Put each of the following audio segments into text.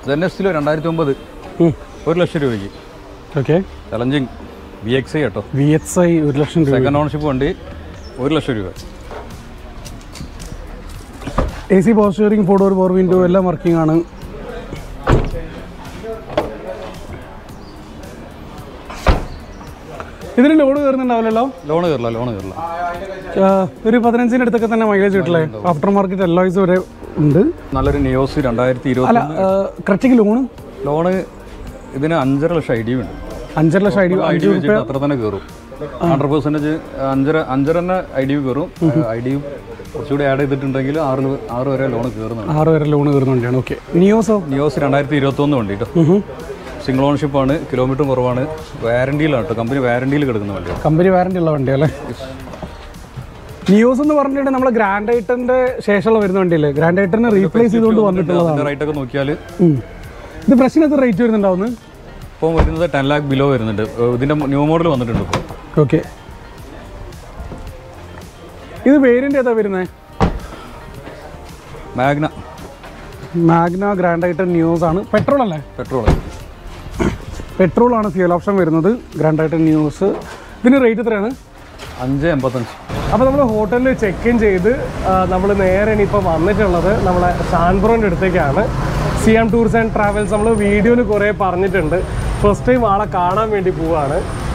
Sen S രണ്ടായിരത്തി ഒമ്പത് ഒരു ലക്ഷം രൂപയ്ക്ക് okay challenging B X I കേട്ടോ വി എക്സ് ഐ ഒരു ലക്ഷം രൂപ സെക്കൻഡ് ഓണർഷിപ്പ് വണ്ടി ഒരു ലക്ഷം രൂപ A C power steering four door power window എല്ലാം വർക്കിംഗ് ആണ് ഇതിന് ലോഡ് കയറുന്നുണ്ടാവില്ലല്ലോ ലോണ് കയറില്ല ലോണ് കയറില്ല ആ, ഒരു പതിനഞ്ചിന് അടുത്തൊക്കെ തന്നെ മൈലേജ് കിട്ടില്ലേ ആഫ്റ്റർ മാർക്കറ്റ് എല്ലോയ്സ് വരെ ഉണ്ട് നല്ലൊരു നിയോസ് രണ്ടായിരത്തി ഇരുപത്തി അല്ല ക്രറ്റയ്ക്ക് ലോണ് ലോണ് ഇതിന് അഞ്ചര ലക്ഷം ഐ ഡി ഉണ്ട് അഞ്ചര ലക്ഷം ഐ ഡി ഐ ഡി വെച്ചിട്ട് അത്ര തന്നെ കയറും ഹൺഡ്രഡ് പെർസെൻറ്റേജ് അഞ്ചര അഞ്ചര തന്നെ ഐ ഡി കയറും ഐ ഡി കുറച്ചുകൂടി ആഡ് ചെയ്തിട്ടുണ്ടെങ്കിൽ ആറ് ആറ് വരെ ലോൺ കയറുന്നുണ്ട് ആറ് വരെ ലോണ് കയറുന്ന വണ്ടിയാണ് ഓക്കെ നിയോസോ നിയോസ് രണ്ടായിരത്തി ഇരുപത്തൊന്ന് വണ്ടി കേട്ടോ സിംഗിൾ ഓണർഷിപ്പ് ആണ് കിലോമീറ്റർ കുറവാണ് വാരണ്ടിയിലാണ് കേട്ടോ കമ്പനി വാരണ്ടിയിൽ കിടക്കുന്ന വണ്ടിയാണ് കമ്പനി വാറണ്ടി ഉള്ള വണ്ടിയല്ലേ നിയോസ് എന്ന് പറഞ്ഞിട്ടുണ്ടെങ്കിൽ നമ്മുടെ ഗ്രാൻഡ് ഐറ്റന്റെ ശേഷമുള്ള വരുന്ന വണ്ടിയല്ലേ ഗ്രാൻഡ് ഐറ്റനെ റീപ്ലേസ് ചെയ്തുകൊണ്ട് വന്നിട്ടുള്ളതാണ് അതിൻ്റെ റേറ്റൊക്കെ നോക്കിയാൽ ഉം. ഇത് പ്രശ്നം എത്ര റേറ്റ് വരുന്നുണ്ടാവുന്നു ഇപ്പോൾ വരുന്നത് ടെൻ ലാക്ക് ബിലോ വരുന്നുണ്ട് ഏഹ് ഇതിൻ്റെ ന്യൂ മോഡൽ വന്നിട്ടുണ്ട് ഇപ്പോൾ ഓക്കെ ഇത് വേരിയൻ്റ് ഏതാ വരുന്നത് Magna Magna Grand i ten Nios ആണ് പെട്രോൾ അല്ലേ പെട്രോൾ പെട്രോൾ ആണ് ഫ്യൂൽ ഓപ്ഷൻ വരുന്നത് ഗ്രാൻഡ് ഐറ്റൻ ന്യൂസ് ഇതിന് റേറ്റ് എത്രയാണ് അഞ്ച് എൺപത്തഞ്ച് അപ്പോൾ നമ്മൾ ഹോട്ടലിൽ ചെക്ക് ഇൻ ചെയ്ത് നമ്മൾ നേരെ ഇനിയിപ്പോൾ വന്നിട്ടുള്ളത് നമ്മളെ സാൻബ്രോൻ്റെ അടുത്തേക്കാണ് സിയാം ടൂർസ് ആൻഡ് ട്രാവൽസ് നമ്മൾ വീഡിയോയിൽ കുറേ പറഞ്ഞിട്ടുണ്ട് ഫസ്റ്റ് ടൈം ആളെ കാണാൻ വേണ്ടി പോവാണ്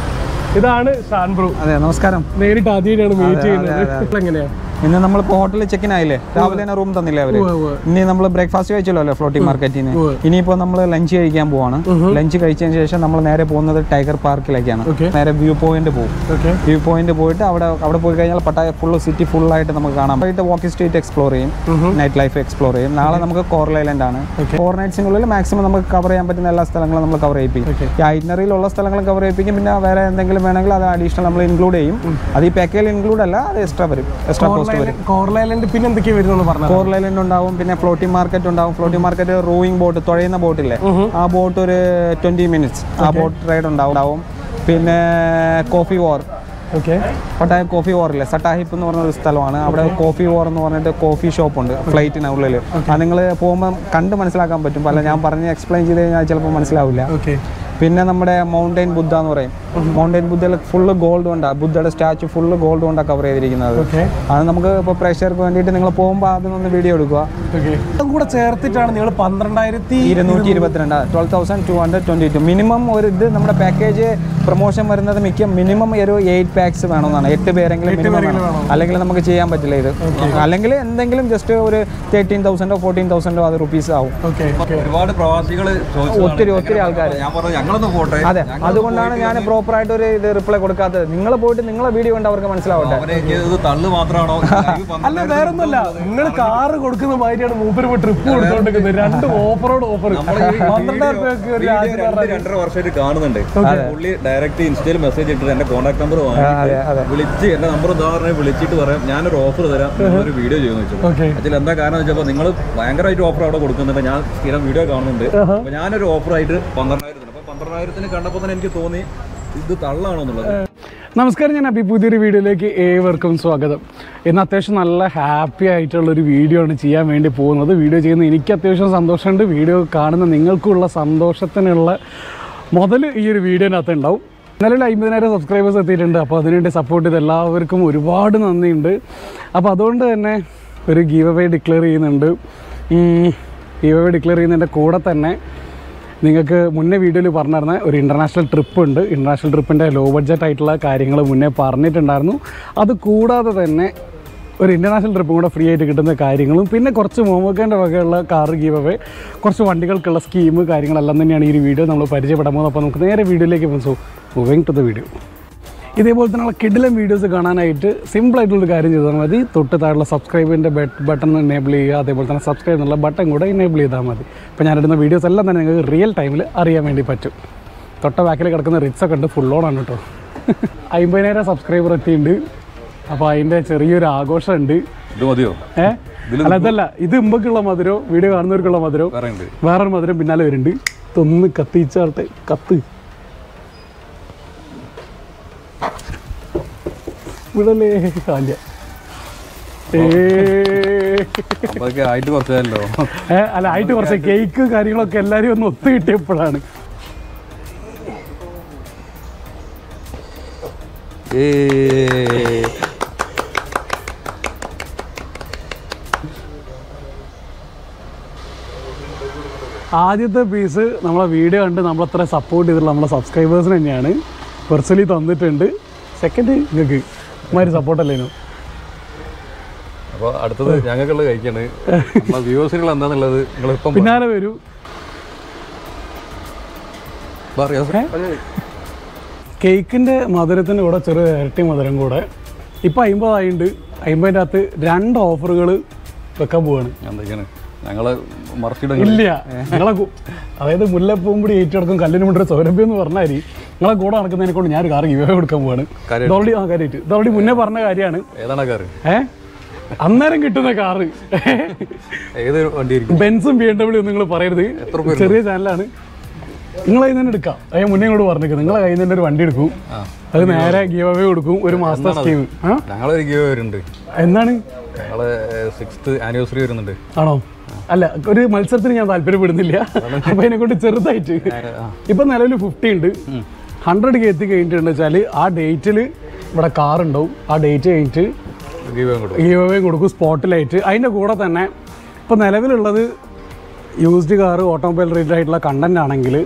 ഇതാണ് ഷാൻബ്രൂ അതെ നമസ്കാരം നേരിട്ട് ആദ്യമായിട്ടാണ് മീറ്റ് ചെയ്യുന്നത് എങ്ങനെയാ ഇന്ന് നമ്മളിപ്പോൾ ഹോട്ടലിൽ ചെക്കിൻ ആയില്ലേ രാവിലെ തന്നെ റൂം തന്നില്ലേ അവര് ഇനി നമ്മൾ ബ്രേക്ക്ഫാസ്റ്റ് കഴിച്ചല്ലോ ഫ്ലോട്ടിംഗ് മാർക്കറ്റിൽ നിന്ന് ഇനിയിപ്പോൾ നമ്മൾ ലഞ്ച് കഴിക്കാൻ പോവാണ് ലഞ്ച് കഴിച്ചതിന് ശേഷം നമ്മൾ നേരെ പോകുന്നത് ടൈഗർ പാർക്കിലേക്കാണ് Okay. നേരെ വ്യൂ പോയിന്റ് പോകും ഓക്കെ വ്യൂ പോയിന്റ് പോയിട്ട് അവിടെ അവിടെ പോയി കഴിഞ്ഞാൽ പട്ടായ ഫുള്ള് സിറ്റി ഫുള്ളായിട്ട് നമുക്ക് കാണാം പോയിട്ട് വാക്കിംഗ് സ്ട്രീറ്റ് എക്സ്പ്ലോർ ചെയ്യും നൈറ്റ് ലൈഫ് എക്സ്പ്ലോർ ചെയ്യും നാളെ നമുക്ക് കോറൽ ഐലൻഡ് ആണ് ഫോർ നൈറ്റ്സിനുള്ളിൽ മാക്സിമം നമുക്ക് കവർ ചെയ്യാൻ പറ്റുന്ന എല്ലാ സ്ഥലങ്ങളും നമ്മൾ കവർ ചെയ്യിപ്പിക്കും ഈ ഐറ്റിനറിയിലുള്ള സ്ഥലങ്ങൾ കവർ ചെയ്യിപ്പിക്കും പിന്നെ വേറെ എന്തെങ്കിലും വേണമെങ്കിൽ അത് അഡീഷണൽ നമ്മൾ ഇൻക്ലൂഡ് ചെയ്യും അത് ഈ പാക്കേജിൽ ഇൻക്ലൂഡ് അല്ല അത് എക്സ്ട്രാ വരും എക്സ്ട്രാ കോസ്റ്റ് വരും കോർലൈലൻഡ് പിന്നെ എന്തൊക്കെയാ വരുന്നെന്ന് പറഞ്ഞു കോറൽ ഐലൻഡ് ഉണ്ടാവും പിന്നെ ഫ്ലോട്ടിംഗ് മാർക്കറ്റ് ഉണ്ടാവും ഫ്ലോട്ടിംഗ് മാർക്കറ്റ് റോയിങ് ബോട്ട് തുഴയുന്ന ബോട്ടില്ലേ ആ ബോട്ട് ഒരു ട്വന്റി മിനിറ്റ്സ് ആ ബോട്ട് റൈഡ് ഉണ്ടാവും ഉണ്ടാവും പിന്നെ കോഫി വാർ ഓക്കെ പട്ടായ കോഫി വാറില്ലേ സട്ടാഹിപ്പ് എന്ന് പറഞ്ഞ ഒരു സ്ഥലമാണ് അവിടെ കോഫി വാർ എന്ന് പറഞ്ഞിട്ട് കോഫി ഷോപ്പ് ഉണ്ട് ഫ്ലൈറ്റിനുള്ളിൽ അത് നിങ്ങൾ പോകുമ്പോൾ കണ്ട് മനസ്സിലാക്കാൻ പറ്റും അല്ല ഞാൻ പറഞ്ഞ് എക്സ്പ്ലെയിൻ ചെയ്ത് കഴിഞ്ഞാൽ ചിലപ്പോൾ മനസ്സിലാവില്ല ഓക്കെ പിന്നെ നമ്മുടെ മൗണ്ടൈൻ ബുദ്ധ എന്ന് പറയും മൗണ്ടൈൻ ബുദ്ധയിൽ ഫുള്ള് ഗോൾഡ് കൊണ്ടാണ് ബുദ്ധയുടെ സ്റ്റാച്ചു ഫുള്ള് ഗോൾഡ് കൊണ്ടാണ് കവർ ചെയ്തിരിക്കുന്നത് ഓക്കെ അത് നമുക്ക് ഇപ്പോൾ പ്രേക്ഷകർക്ക് വേണ്ടിയിട്ട് നിങ്ങൾ പോകുമ്പോൾ അതിനൊന്ന് വീഡിയോ എടുക്കുക ഓക്കെ അതും കൂടെ ചേർത്തിട്ടാണ് നിങ്ങൾ പന്ത്രണ്ടായിരത്തി ഇരുന്നൂറ്റി ഇരുപത്തിരണ്ട് twelve thousand two hundred twenty two minimum ഒരു ഇത് നമ്മുടെ പാക്കേജ് പ്രൊമോഷൻ വരുന്നത് മിക്ക മിനിമം ഒരു എയ്റ്റ് പാക്സ് വേണമെന്നാണ് എട്ട് പേരെങ്കിലും മിനിമം വേണം അല്ലെങ്കിൽ നമുക്ക് ചെയ്യാൻ പറ്റില്ല ഇത് അല്ലെങ്കിൽ എന്തെങ്കിലും ജസ്റ്റ് ഒരു തേർട്ടീൻ തൗസൻഡോ ഫോർട്ടീൻ തൗസൻഡോ അത് റുപ്പീസ് ആവും ഓക്കെ ഓക്കെ ഒരുപാട് പ്രവാസികൾ ഒത്തിരി ഒത്തിരി ആൾക്കാർ ഞാൻ പറഞ്ഞു ഞങ്ങളൊന്ന് പോട്ടെ അതെ അതുകൊണ്ടാണ് ഞാൻ പ്രോപ്പറായിട്ട് ഒരു ഇത് റിപ്ലൈ കൊടുക്കാത്തത് നിങ്ങൾ പോയിട്ട് നിങ്ങളെ വീഡിയോ കണ്ട് അവർക്ക് മനസ്സിലാവട്ടെ അവരേക്ക് ഇത് തള്ളു മാത്രമാണോ അല്ല വേറൊന്നുമല്ല നിങ്ങൾ കാറ് കൊടുക്കുന്ന മാതിരിയാണ് മൂപ്പര് ട്രിപ്പ് കൊടുത്തോണ്ടിരിക്കുന്നത് രണ്ട് ഓഫറോട് ഓഫർ പന്ത്രണ്ടായിരം രൂപയ്ക്ക് ഒരു രാജ്യം രണ്ട് രണ്ടര വർഷമായിട്ട് കാണുന്നുണ്ട് പുള്ളി ഡയറക്റ്റ് ഇൻസ്റ്റയിൽ മെസ്സേജ് ഇട്ടിട്ട് എന്റെ കോൺടാക്ട് നമ്പർ അതെ അതെ വിളിച്ച് എന്റെ നമ്പർ ഉദാഹരണം വിളിച്ചിട്ട് പറയാം ഞാനൊരു ഓഫർ തരാം ഒരു വീഡിയോ ചെയ്യുന്നു വെച്ചു ഓക്കെ അതിൽ എന്താ കാരണം വെച്ചപ്പോൾ നിങ്ങൾ ഭയങ്കരമായിട്ട് ഓഫർ അവിടെ കൊടുക്കുന്നുണ്ട് ഞാൻ സ്ഥിരം വീഡിയോ കാണുന്നുണ്ട് അപ്പൊ ഞാനൊരു ഓഫർ ആയിട്ട് പന്ത്രണ്ടായിരത്തിന് അപ്പൊ പന്ത്രണ്ടായിരത്തിന് കണ്ടപ്പോൾ തന്നെ എനിക്ക് തോന്നി ഇത് തള്ളാണോ എന്നുള്ളത് നമസ്കാരം ഞാൻ അഭി പുതിയൊരു വീഡിയോയിലേക്ക് ഏവർക്കും സ്വാഗതം ഇന്ന് അത്യാവശ്യം നല്ല ഹാപ്പി ആയിട്ടുള്ളൊരു വീഡിയോ ആണ് ചെയ്യാൻ വേണ്ടി പോകുന്നത് വീഡിയോ ചെയ്യുന്ന എനിക്ക് അത്യാവശ്യം സന്തോഷമുണ്ട് വീഡിയോ കാണുന്ന നിങ്ങൾക്കുള്ള സന്തോഷത്തിനുള്ള മുതൽ ഈ ഒരു വീഡിയോനകത്ത് ഉണ്ടാവും നിലവിൽ അമ്പതിനായിരം സബ്സ്ക്രൈബേഴ്സ് എത്തിയിട്ടുണ്ട് അപ്പോൾ അതിനുവേണ്ടി സപ്പോർട്ട് ചെയ്ത് എല്ലാവർക്കും ഒരുപാട് നന്ദിയുണ്ട് അപ്പോൾ അതുകൊണ്ട് തന്നെ ഒരു ഗീവ് അവേ ഡിക്ലെയർ ചെയ്യുന്നുണ്ട് ഗീവ് അവേ ഡിക്ലെയർ ചെയ്യുന്നതിൻ്റെ കൂടെ തന്നെ നിങ്ങൾക്ക് മുന്നേ വീഡിയോയിൽ പറഞ്ഞിരുന്ന ഒരു ഇൻ്റർനാഷണൽ ട്രിപ്പ് ഉണ്ട് ഇൻ്റർനാഷണൽ ട്രിപ്പിൻ്റെ ലോ ബഡ്ജറ്റ് ആയിട്ടുള്ള കാര്യങ്ങൾ മുന്നേ പറഞ്ഞിട്ടുണ്ടായിരുന്നു അത് കൂടാതെ തന്നെ ഒരു ഇൻ്റർനാഷണൽ ട്രിപ്പും കൂടെ ഫ്രീ ആയിട്ട് കിട്ടുന്ന കാര്യങ്ങളും പിന്നെ കുറച്ച് മോമോക്കേൻ്റെ വകയുള്ള കാർ ഗീവ് അവേ കുറച്ച് വണ്ടികൾക്കുള്ള സ്കീം കാര്യങ്ങളെല്ലാം തന്നെയാണ് ഈ ഒരു വീഡിയോ നമ്മൾ പരിചയപ്പെടാൻ പോകുന്നത് അപ്പോൾ നമുക്ക് നേരെ വീഡിയോയിലേക്ക് പോകും so moving to the video ഇതേപോലെ തന്നെയുള്ള കിഡിലം വീഡിയോസ് കാണാനായിട്ട് സിമ്പിളായിട്ടുള്ളൊരു കാര്യം ചെയ്താൽ മതി തൊട്ട് താഴെയുള്ള സബ്സ്ക്രൈബിൻ്റെ ബട്ടൺ എനേബിൾ ചെയ്യുക അതേപോലെ തന്നെ സബ്സ്ക്രൈബ് എന്നുള്ള ബട്ടൺ കൂടെ എനേബിൾ ചെയ്താൽ മതി അപ്പോൾ ഞാനിടുന്ന വീഡിയോസ് എല്ലാം തന്നെ നിങ്ങൾക്ക് റിയൽ ടൈമിൽ അറിയാൻ വേണ്ടി പറ്റും തൊട്ട ബാക്കിൽ കിടക്കുന്ന റിറ്റ്സ് ഒക്കെ ഉണ്ട് ഫുൾ ഓൺ ആണ് കേട്ടോ അമ്പതിനായിരം സബ്സ്ക്രൈബർ എത്തിയിട്ടുണ്ട് അപ്പോൾ അതിൻ്റെ ചെറിയൊരു ആഘോഷമുണ്ട് ഇത് മതിയോ ഏ അല്ല അതല്ല ഇത് ഇമ്പക്കുള്ള മധുരോ വീഡിയോ കാണുന്നവർക്കുള്ള മധുരോ വേറെ ഉണ്ട് വേറൊരു മധുരം പിന്നാലെ വരുന്നുണ്ട് ഇതൊന്ന് കത്തിച്ചാട്ടെ കത്ത് വിടലേ കാല്യ ഏ അതൊക്കെ ആയിട്ട് കുറച്ചല്ലോ ഏ, അല്ല ആയിട്ട് കുറച്ച് കേക്ക് കാര്യങ്ങളൊക്കെ എല്ലാവരും ഒന്ന് ഒത്തു കിട്ടിയപ്പോഴാണ് ആദ്യത്തെ പീസ് നമ്മളെ വീഡിയോ കണ്ട് നമ്മളത്ര സപ്പോർട്ട് ചെയ്തിട്ടുള്ള നമ്മളെ സബ്സ്ക്രൈബേഴ്സിന് തന്നെയാണ് പേഴ്സണലി തന്നിട്ടുണ്ട് സെക്കൻഡ് നിങ്ങൾക്ക് ഇമാതിരി സപ്പോർട്ടല്ലേനു അപ്പോൾ അടുത്തത് ഞങ്ങൾക്കുള്ളത് കഴിക്കാണ് നമ്മളെ വ്യൂവേഴ്സുകൾ എന്താണെന്നുള്ളത് നിങ്ങളിപ്പം പിന്നാലെ വരൂ പറയാ കേക്കിൻ്റെ മധുരത്തിൻ്റെ കൂടെ ചെറിയ ഇരട്ടി മധുരം കൂടെ ഇപ്പം അമ്പതായിട്ടുണ്ട് അമ്പതിൻ്റെ അകത്ത് രണ്ട് ഓഫറുകൾ വെക്കാൻ പോവാണ് എന്തൊക്കെയാണ് ഞങ്ങളെ മറച്ചിടങ്ങൾ ഇല്ല നിങ്ങളെ കു- അതായത് മുല്ലപ്പൂവും കൂടി ഏറ്റെടുക്കും കല്ലിന് മുണ്ടൊരു സൗരഭ്യം എന്ന് പറഞ്ഞാൽ നിങ്ങളെ കൂടെ നടക്കുന്നതിനെ കൊണ്ട് ഞാൻ ഒരു കാർ ഗിവേ കൊടുക്കാൻ പോവാണ് കാര്യം ഇതോളി ആ കാര്യമായിട്ട് ഇതോളി മുന്നേ പറഞ്ഞ കാര്യമാണ് ഏതാണ് കാറ് ഏ അന്നേരം കിട്ടുന്ന കാറ് ഏത് വണ്ടി ആയിരിക്കും ബെൻസും ബി എം ഡബ്ല്യൂ നിങ്ങൾ പറയരുത് എത്ര പേര് ചെറിയ ചാനലാണ് നിങ്ങളെ കയ്യിൽ നിന്ന് എടുക്കാം അത് ഞാൻ മുന്നേ ഇങ്ങോട്ട് പറഞ്ഞേക്കും നിങ്ങളെ കയ്യിൽ നിന്ന് ഒരു വണ്ടി എടുക്കും ആ അത് നേരെ ഗീവ് അവേ കൊടുക്കും ഒരു മാസ്റ്റർ സ്കീം ആ ഞങ്ങളൊരു ഗീവ് വരുന്നുണ്ട് എന്നാണ് ഞങ്ങളെ സിക്സ്ത് ആനിവേഴ്സറി വരുന്നുണ്ട് ആണോ അല്ല ഒരു മത്സരത്തിന് ഞാൻ താല്പര്യപ്പെടുന്നില്ല അപ്പൊ അതിനെ കൊണ്ട് ചെറുതായിട്ട് ആ. ഇപ്പൊ നിലവിൽ ഫിഫ്റ്റി ഉണ്ട് ഹൺഡ്രഡ് കയറ്റി കഴിഞ്ഞിട്ടുണ്ട് വെച്ചാൽ ആ ഡേറ്റിൽ ഇവിടെ കാർ ഉണ്ടാവും ആ ഡേറ്റ് കഴിഞ്ഞിട്ട് ഗീവ് കൊടുക്കും ഗീവ് അവേ കൊടുക്കും സ്പോട്ടിലായിട്ട് അതിൻ്റെ കൂടെ തന്നെ ഇപ്പോൾ നിലവിലുള്ളത് യൂസ്ഡ് കാർ ഓട്ടോമൊബൈൽ റിലേറ്റഡ് ആയിട്ടുള്ള കണ്ടന്റ് ആണെങ്കിൽ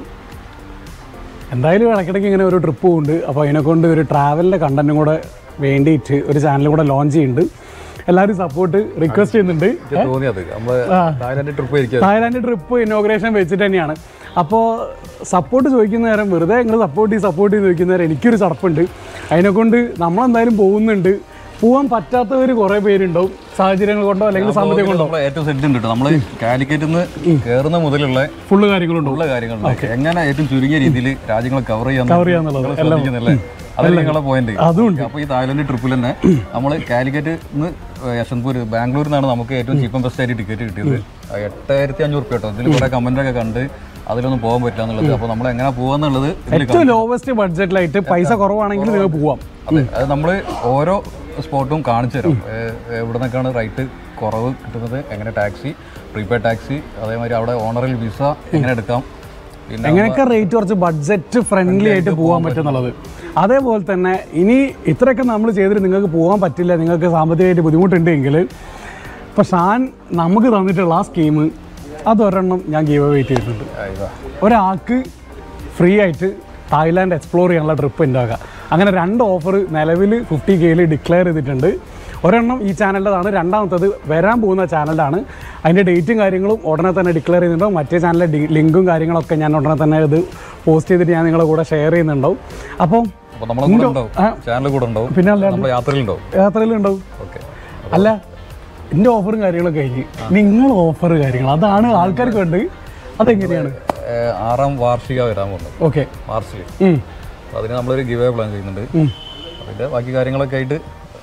എന്തായാലും ഇടയ്ക്കിടയ്ക്ക് ഇങ്ങനെ ഒരു ട്രിപ്പ് ഉണ്ട് അപ്പോൾ അതിനെക്കൊണ്ട് ഒരു ട്രാവലിൻ്റെ കണ്ടന്റും കൂടെ വേണ്ടിയിട്ട് ഒരു ചാനൽ കൂടെ ലോഞ്ച് ചെയ്യുന്നുണ്ട് എല്ലാവരും സപ്പോർട്ട് റിക്വസ്റ്റ് ചെയ്യുന്നുണ്ട് എനിക്ക് തോന്നി അത് നമ്മള് തായ്ലാൻഡ് ട്രിപ്പ് ആയിരിക്കും തായ്ലാൻഡ് ട്രിപ്പ് ഇനോഗ്രേഷൻ വെച്ചിട്ട് തന്നെയാണ് അപ്പോൾ സപ്പോർട്ട് ചോദിക്കുന്ന നേരം വെറുതെ നിങ്ങൾ സപ്പോർട്ട് ചെയ്ത് സപ്പോർട്ട് ചെയ്ത് ചോദിക്കുന്ന നേരം എനിക്കൊരു ചടപ്പുണ്ട് അതിനെക്കൊണ്ട് നമ്മളെന്തായാലും പോകുന്നുണ്ട് പോകാൻ പറ്റാത്തവർ കുറേ പേരുണ്ടാവും സാഹചര്യങ്ങൾ കൊണ്ടോ അല്ലെങ്കിൽ സാമ്പത്തികം കൊണ്ടോ നമ്മളെ ഏറ്റവും സെറ്റ് ഉണ്ട് കേട്ടോ നമ്മള് കാലിക്കറ്റിൽ നിന്ന് കയറുന്ന മുതലുള്ള ഫുള്ള് കാര്യങ്ങളുണ്ടോ ഉള്ള കാര്യങ്ങളുണ്ട് എങ്ങനെ ഏറ്റവും ചുരുങ്ങിയ രീതിയിൽ രാജ്യങ്ങൾ കവർ ചെയ്യാൻ കവർ ചെയ്യാന്നുള്ളത് ശ്രദ്ധിക്കുന്നില്ലേ അതല്ല നിങ്ങളെ പോയിന്റ് അതുണ്ട്. അപ്പൊ ഈ തായ്ലൻഡ് ട്രിപ്പിൽ തന്നെ നമ്മൾ കാലിക്കറ്റ് നിന്ന് യശന്ത്പൂർ ബാംഗ്ലൂരിൽ നിന്നാണ് നമുക്ക് ഏറ്റവും ചീപ്പ് ആൻഡ് ബെസ്റ്റ് ആയിട്ട് ടിക്കറ്റ് കിട്ടിയത് ആ എട്ടായിരത്തി അഞ്ഞൂറ് റുപ്യ കേട്ടോ ഇതിൽ കുറെ കമന്റ് ഒക്കെ കണ്ട് അതിലൊന്നും പോകാൻ പറ്റില്ല എന്നുള്ളത് അപ്പൊ നമ്മൾ എങ്ങനെ പോവാന്നുള്ളത് ഇതിൽ ഏറ്റവും ലോവസ്റ്റ് ബഡ്ജറ്റിലായിട്ട് പൈസ കുറവാണെങ്കിൽ നിങ്ങൾക്ക് പോവാം അതെ അത് നമ്മൾ ഓരോ സ്പോട്ടും കാണിച്ചു തരാം ഏ- എവിടെ നിന്നൊക്കെയാണ് റൈറ്റ് കുറവ് കിട്ടുന്നത് എങ്ങനെ ടാക്സി പ്രീപെയ്ഡ് ടാക്സി അതേമാതിരി അവിടെ ഓണറിൽ വിസ എങ്ങനെ എടുക്കാം പിന്നെ എങ്ങനെയൊക്കെ റേറ്റ് കുറച്ച് ബഡ്ജറ്റ് ഫ്രണ്ട്ലി ആയിട്ട് പോകാൻ പറ്റുന്നുള്ളത് അതേപോലെ തന്നെ ഇനി ഇത്രയൊക്കെ നമ്മൾ ചെയ്തിട്ട് നിങ്ങൾക്ക് പോകാൻ പറ്റില്ല നിങ്ങൾക്ക് സാമ്പത്തികമായിട്ട് ബുദ്ധിമുട്ടുണ്ടെങ്കിൽ ഇപ്പോൾ ഷാൻ നമുക്ക് തന്നിട്ടുള്ള ആ സ്കീം അതൊരെണ്ണം ഞാൻ ഗീവ് വെയിറ്റ് ചെയ്തിട്ടുണ്ട് ആ, ഇതാ. ഒരാൾക്ക് ഫ്രീ ആയിട്ട് തായ്ലാൻഡ് എക്സ്പ്ലോർ ചെയ്യാനുള്ള ട്രിപ്പ് ഉണ്ടാക്കുക അങ്ങനെ രണ്ട് ഓഫർ നിലവിൽ ഫിഫ്റ്റി കെയിൽ ഡിക്ലെയർ ചെയ്തിട്ടുണ്ട് ഒരെണ്ണം ഈ ചാനലിൻ്റെതാണ് രണ്ടാമത്തത് വരാൻ പോകുന്ന ചാനലിലാണ് അതിൻ്റെ ഡേറ്റും കാര്യങ്ങളും ഉടനെ തന്നെ ഡിക്ലെയർ ചെയ്യുന്നുണ്ടാവും മറ്റേ ചാനലിലെ ലിങ്കും കാര്യങ്ങളൊക്കെ ഞാൻ ഉടനെ തന്നെ ഇത് പോസ്റ്റ് ചെയ്തിട്ട് ഞാൻ നിങ്ങളുടെ കൂടെ ഷെയർ ചെയ്യുന്നുണ്ടാവും അപ്പം അപ്പൊ നമ്മളെ കൂടെ ഉണ്ടാവും ആ. ചാനൽ കൂടെ ഉണ്ടാവും പിന്നെ അല്ലാണ്ട് നമ്മുടെ യാത്രയിലുണ്ടാവും യാത്രയിലുണ്ടാവും ഓക്കെ അല്ല എൻ്റെ ഓഫറും കാര്യങ്ങളൊക്കെ കഴിഞ്ഞ് നിങ്ങൾ ഓഫർ കാര്യങ്ങൾ അതാണ് ആൾക്കാർക്ക് വേണ്ടത് അതെങ്ങനെയാണ് ആറാം വാർഷിക വരാൻ പോകുന്നത് ഓക്കെ മാർച്ചിൽ അതിന് നമ്മളൊരു ഗിവ് പ്ലാൻ ചെയ്യുന്നുണ്ട് അതിന്റെ ബാക്കി കാര്യങ്ങളൊക്കെ ആയിട്ട്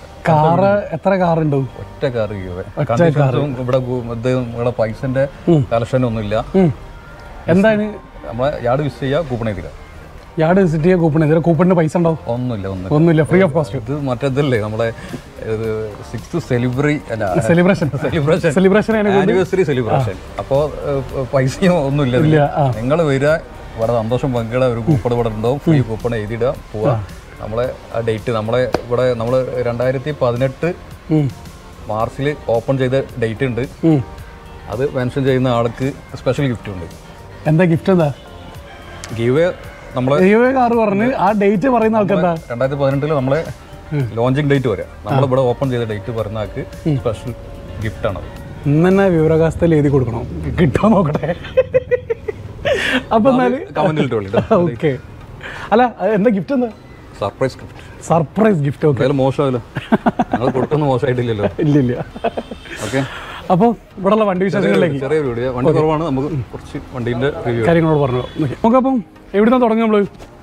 കാറ് എത്ര കാറുണ്ടാവും ഒറ്റ കാർ ഗിവ് കണ്ടീഷൻസും ഇവിടെ ഗു- ഇത് ഇവിടെ പൈസന്റെ കളക്ഷൻ ഒന്നുമില്ല എന്താണ് നമ്മളെ യാർഡ് വിസിറ്റ് ചെയ്യുക കൂപ്പൺ ചെയ്തില്ല യാർഡ് വിസിറ്റ് ചെയ്യാൻ കൂപ്പൺ ഇതിൽ കൂപ്പണിന് പൈസ ഉണ്ടാവും ഒന്നുമില്ല ഒന്നും ഒന്നുമില്ല ഫ്രീ ഓഫ് കോസ്റ്റ് ഇത് മറ്റേതല്ലേ നമ്മളെ ഇത് സിക്സ് സെലിബ്രി അല്ല celebration celebration celebration anniversary celebration അപ്പോൾ പൈസയോ ഒന്നുമില്ല ഇല്ല ആ നിങ്ങൾ വരിക ഇവിടെ സന്തോഷം പങ്കിടുക ഒരു കൂപ്പൺ ഇവിടെ ഉണ്ടാവും ഫ്രീ കൂപ്പൺ എഴുതിയിടുക പോവുക നമ്മളെ ആ ഡേറ്റ് നമ്മളെ ഇവിടെ നമ്മൾ രണ്ടായിരത്തി പതിനെട്ട് ഉം. മാർച്ചിൽ ഓപ്പൺ ചെയ്ത ഡേറ്റ് ഉണ്ട് ഉം. അത് മെൻഷൻ ചെയ്യുന്ന ആൾക്ക് സ്പെഷ്യൽ ഗിഫ്റ്റ് ഉണ്ട് എന്താ ഗിഫ്റ്റ് എന്താ ഗീവ് നമ്മളെ ദൈവ കാറ് പറഞ്ഞ് ആ ഡേറ്റ് പറയുന്ന ആൾക്ക് എന്താ രണ്ടായിരത്തി പതിനെട്ടില് നമ്മളെ ലോഞ്ചിങ് ഡേറ്റ് വരെ നമ്മളിവിടെ ഓപ്പൺ ചെയ്ത ഡേറ്റ് പറയുന്ന ആൾക്ക് സ്പെഷ്യൽ ഗിഫ്റ്റ് ആണ് ഇന്ന് തന്നെ വിവരാകാശത്തിൽ എഴുതി കൊടുക്കണം കിട്ടാൻ നോക്കട്ടെ അപ്പൊ എന്നാല് കമന്റിൽ ഇട്ടോളിട്ടോ ഓക്കെ അല്ല അത് എന്താ ഗിഫ്റ്റ് എന്താ surprise gift surprise gift okay എന്തായാലും മോശമാവില്ല ഞങ്ങൾ കൊടുക്കുന്ന മോശമായിട്ടില്ലല്ലോ ഇല്ല ഇല്ല ഓക്കെ അപ്പോൾ ഇവിടെയുള്ള വണ്ടി വിശേഷങ്ങളിലേക്ക് ചെറിയ വീഡിയോ വണ്ടി കുറവാണ് നമുക്ക് കുറച്ച് വണ്ടീന്റെ റിവ്യൂ കാര്യങ്ങളോട് പറഞ്ഞു നമുക്കപ്പം എവിടുന്ന തുടങ്ങി നമ്മൾ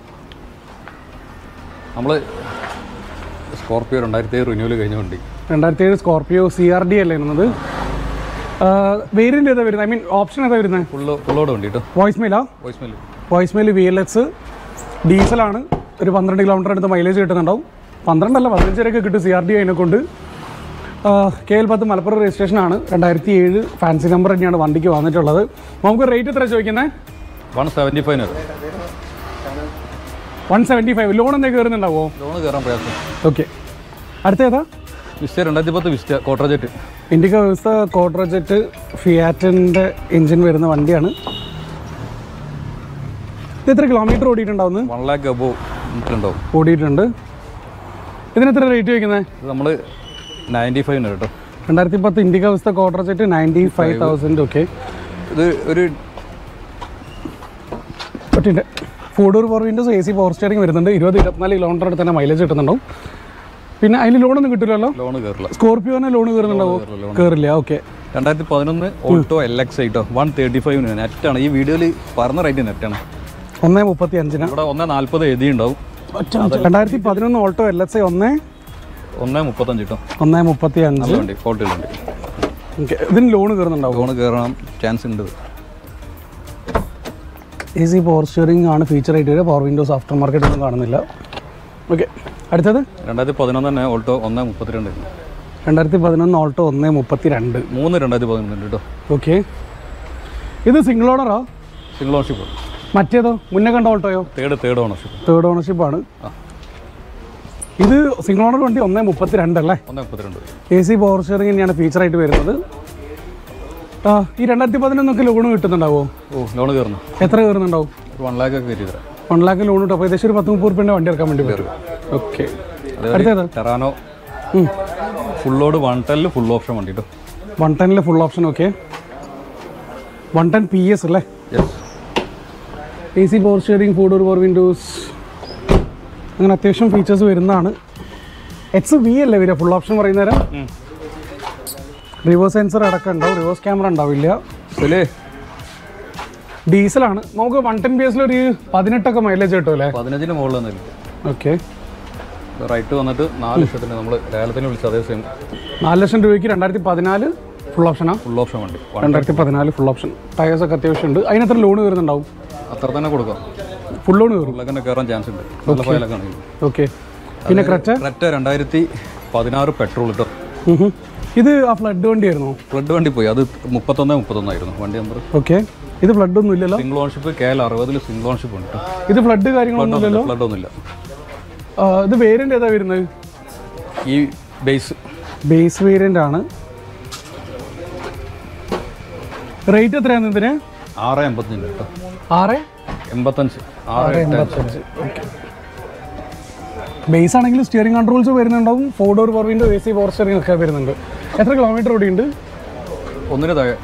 നമ്മൾ സ്കോർപ്പിയോ രണ്ടായിരത്തി ഏഴ് റിന്യൂവൽ കഴിഞ്ഞ വണ്ടി രണ്ടായിരത്തി ഏഴ് സ്കോർപ്പിയോ സി ആർ ഡി അല്ലേ ഇരുന്നത് വേരിയൻ്റ് ഏതാ വരുന്നത് ഐ മീൻ ഓപ്ഷൻ ഏതാ വരുന്നത് ഫുള്ള് ഫുള്ളോട് വണ്ടി കേട്ടോ വോയിസ് മെയിലാ voice mail voice mail V L X ഡീസലാണ് ഒരു പന്ത്രണ്ട് കിലോമീറ്റർ അടുത്ത് മൈലേജ് കിട്ടുന്നുണ്ടാവും പന്ത്രണ്ടല്ല പതിനഞ്ച് വരെയൊക്കെ കിട്ടും സി ആർ ഡി അതിനെ കൊണ്ട് കെ എൽ പത്ത് മലപ്പുറം രജിസ്ട്രേഷൻ ആണ് രണ്ടായിരത്തി ഏഴ് ഫാൻസി നമ്പർ തന്നെയാണ് വണ്ടിക്ക് വന്നിട്ടുള്ളത് നമുക്ക് റേറ്റ് എത്ര ചോദിക്കുന്നത് വൺ സെവൻറ്റി ഫൈവ് വരും വൺ സെവൻറ്റി ഫൈവ് ലോൺ എന്തെങ്കിലും കയറുന്നുണ്ടാവോ ലോണ് കയറാൻ പ്രയാസം ഓക്കെ അടുത്ത ഏതാ വിസ്റ്റ രണ്ടായിരത്തി പത്ത് വിസ്റ്റ കോട്ടറജറ്റ് ഇൻഡിക്ക വ്യവസ്ഥ കോട്രജറ്റ് ഫിയാറ്റിൻ്റെ എഞ്ചിൻ വരുന്ന വണ്ടിയാണ് ഇത് എത്ര കിലോമീറ്റർ ഓടിയിട്ടുണ്ടാവുന്നു വൺ ലാക്ക് അബോ ഉണ്ടാവും ഓടിയിട്ടുണ്ട് ഇതിന് എത്ര റേറ്റ് വയ്ക്കുന്നത് ഇത് നമ്മൾ നയൻറ്റി ഫൈവ് ഉണ്ട് കേട്ടോ രണ്ടായിരത്തി പത്ത് ഇൻഡിക്ക വ്യവസ്ഥ കോട്രജറ്റ് നയൻറ്റി ഫൈവ് തൗസൻഡ് ഓക്കെ ഇത് ഒരു ഒറ്റ four door four windows A C power steering വരുന്നുണ്ട് ഇരുപത് ഇരുപത്തിനാല് കിലോമീറ്റർ അടുത്ത് തന്നെ മൈലേജ് കിട്ടുന്നുണ്ടാവും പിന്നെ അതിന് ലോണൊന്നും കിട്ടില്ലല്ലോ ലോണ് കയറില്ല സ്കോർപ്പിയോനെ ലോൺ കയറുന്നുണ്ടാവോ കയറില്ല ഓക്കെ രണ്ടായിരത്തി പതിനൊന്ന് ഓൾട്ടോ എൽ എക്സ് ഐട്ടോ വൺ തേർട്ടി ഫൈവിന് നെറ്റാണ് ഈ വീഡിയോയിൽ പറഞ്ഞ റേറ്റ് നെറ്റാണ് ഒന്ന് മുപ്പത്തി അഞ്ചിന് ഇവിടെ ഒന്ന് നാൽപ്പത് എഴുതി ഉണ്ടാവും രണ്ടായിരത്തി പതിനൊന്ന് ഓൾട്ടോ എൽ എസ് ഐ ഒന്ന് ഒന്ന് മുപ്പത്തഞ്ച് കിട്ടും ഒന്ന് മുപ്പത്തി അഞ്ച് നല്ല വണ്ടി ഫോർട്ടിൽ വണ്ടി ഓക്കെ ഇതിന് ലോൺ കയറുന്നുണ്ടാവും ലോണ് കയറാൻ ചാൻസ് ഉണ്ട് എ സി പവർ സ്റ്റിയറിംഗ് ആണ് ഫീച്ചർ ആയിട്ട് വരിക പവർ വിൻഡോസ് ആഫ്റ്റർ മാർക്കറ്റ് ഒന്നും കാണുന്നില്ല ഓക്കെ അടുത്തത് രണ്ടായിരത്തി പതിനൊന്ന് തന്നെ ഓൾട്ടോ ഒന്ന് മുപ്പത്തിരണ്ട് രണ്ടായിരത്തി പതിനൊന്ന് ഓൾട്ടോ ഒന്ന് മുപ്പത്തി രണ്ട് മൂന്ന് രണ്ടായിരത്തി പതിനൊന്നുണ്ട് കേട്ടോ ഓക്കെ ഇത് സിംഗിൾ ഓണറോ സിംഗിൾ ഓണർഷിപ്പ് മറ്റേതോ മുന്നേ കണ്ട ഓൾട്ടോയോ തേർഡ് തേർഡ് ഓണർഷിപ്പ് തേർഡ് ഓണർഷിപ്പാണ് ഇത് സിംഗിൾ ഓണർ വണ്ടി ഒന്ന് മുപ്പത്തി രണ്ടല്ലേ ഒന്ന് മുപ്പത്തിരണ്ട് എ സി പവർ സ്റ്റിയറിംഗ് തന്നെയാണ് ഫീച്ചറായിട്ട് വരുന്നത് ആ ഈ രണ്ടായിരത്തി പതിനൊന്നൊക്കെ ലോൺ കിട്ടുന്നുണ്ടാവോ ഓ ലോണ് കയറുന്നു എത്ര കയറുന്നുണ്ടാവും ഒരു വൺ ലാക്ക് ഒക്കെ കയറ്റി തരാം വൺ ലാക്ക് ലോൺ കിട്ടും അപ്പോൾ ഏകദേശം ഒരു പത്ത് മുപ്പത് റുപ്യൻ്റെ വണ്ടി ഇറക്കാൻ വേണ്ടി വരും ഓക്കെ അതേപോലെ ടെറാനോ ഫുൾ ലോഡ് വൺ ടെല്ലിൽ ഫുൾ ഓപ്ഷൻ വണ്ടി കേട്ടോ വൺ ടെന്നിൽ full option okay one ten P S അല്ലേ yes A C power steering four door power windows അങ്ങനെ അത്യാവശ്യം ഫീച്ചേഴ്സ് വരുന്നതാണ് എക്സ് വി അല്ലേ വരിക ഫുൾ ഓപ്ഷൻ പറയുന്നേരം റിവേഴ്സ് സെൻസർ അടക്കം ഉണ്ടാവും റിവേഴ്സ് ക്യാമറ ഉണ്ടാവില്ല ഇതില് ഡീസലാണ് നമുക്ക് വൺ ടെൻ ബി എസിൽ ഒരു പതിനെട്ടൊക്കെ മൈലേജ് കിട്ടും അല്ലേ പതിനഞ്ചിന് മുകളിൽ തന്നെ ഓക്കെ റൈറ്റ് വന്നിട്ട് നാല് ലക്ഷത്തിന് നമ്മൾ ലേലത്തിന് വിളിച്ച അതേ സെയിം നാല് ലക്ഷം രൂപയ്ക്ക് രണ്ടായിരത്തി പതിനാല് ഫുൾ ഓപ്ഷനാണ് ഫുൾ ഓപ്ഷൻ വണ്ടി വൺ രണ്ടായിരത്തി പതിനാല് ഫുൾ ഓപ്ഷൻ ടയേഴ്സ് ഒക്കെ അത്യാവശ്യം ഉണ്ട് അതിനെത്ര ലോൺ വരുന്നുണ്ടാവും അത്ര തന്നെ കൊടുക്കാം ഫുൾ ലോൺ കയറും ഫുള്ളൊക്കെ കയറാൻ ചാൻസ് ഉണ്ട് നല്ല ഫയലൊക്കെ ആണെങ്കിൽ ഓക്കെ പിന്നെ ക്രച്ച റെറ്റ രണ്ടായിരത്തി പതിനാറ് പെട്രോൾ കേട്ടോ ഇത് ആ ഫ്ലഡ് വണ്ടിയായിരുന്നോ ഫ്ലഡ് വണ്ടി പോയി അത് മുപ്പത്തൊന്ന് മുപ്പത്തൊന്നായിരുന്നു വണ്ടി നമ്പർ ഓക്കെ ഇത് ഫ്ലഡ് ഒന്നും ഇല്ലല്ലോ സിംഗിൾ ഓൺഷിപ്പ് കെ എൽ അറുപതിൽ സിംഗിൾ ഓൺഷിപ്പ് ഉണ്ട് കേട്ടോ ഇത് ഫ്ലഡ് കാര്യങ്ങളൊന്നും ഇല്ലല്ലോ ഫ്ലഡ് ഒന്നുമില്ല ആ, ഇത് വേരിയന്റ് ഏതാ വരുന്നത് ഈ ബേസ് ബേസ് വേരിയന്റ് ആണ് റേറ്റ് എത്രയാണ് ഇതിന് ആറ് എൺപത്തഞ്ച് കേട്ടോ ആറ് എൺപത്തഞ്ച് ആറ് എട്ട് എൺപത്തഞ്ച് ഓക്കെ ബേസ് ആണെങ്കിൽ സ്റ്റിയറിംഗ് കൺട്രോൾസ് വരുന്നുണ്ടാവും four door power window A C power steering ഒക്കെ വരുന്നുണ്ട് എത്ര കിലോമീറ്റർ ഓടിയുണ്ട് ഒന്നിന് താഴെ